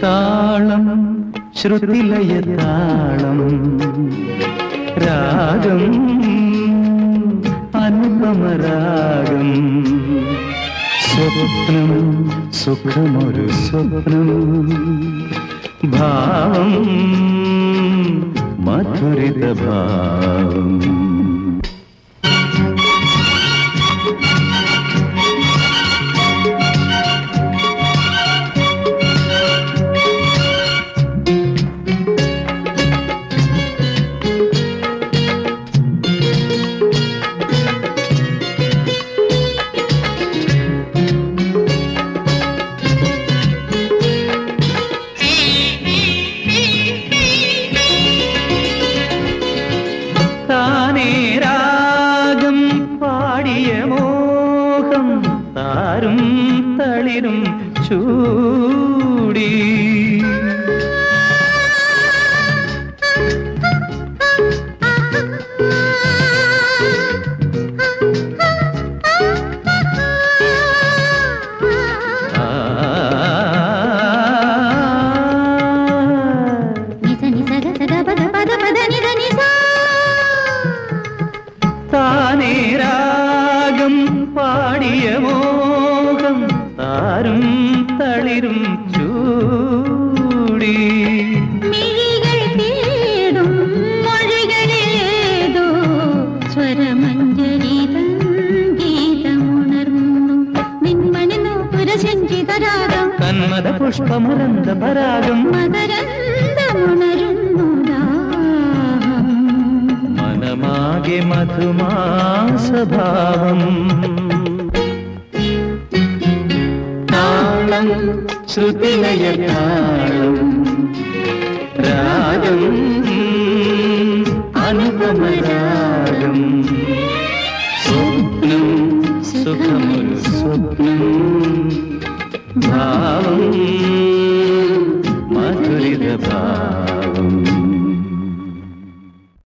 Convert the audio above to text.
താളം ശ്രുതിലയ താളം രാഗം അനുപമരാഗം സ്വപ്നം സുഖമൊരു സ്വപ്നം ഭാവം മധുരിത ഭാവം താനേ രാഗം പാടിയ മോഹം താരും തളിരും ചൂടി ആ నిజ నిజ గ గ పద పద పద నిజ నిజ താനേ രാഗം പാടിയ മോഹം താരും തളിരും ചൂടി മിഴികൾ തേടും മൊഴികളിലേതോ സ്വരമഞ്ജരീതം ഗീതമുണർന്നു നിന്മണി നൂപുരസഞ്ചിതരാഗം കന്മത പുഷ്പമരന്ത പരാഗം മകരന്തമുണരുന്നു ദാഹം മനമാകെ മധുമാസഭാവം താളം ശ്രുതിലയ താളം രാഗം അനുപമരാഗം സ്വപ്നം സുഖമൊരു സ്വപ്നം ഭാവം മധുരിത ഭാവം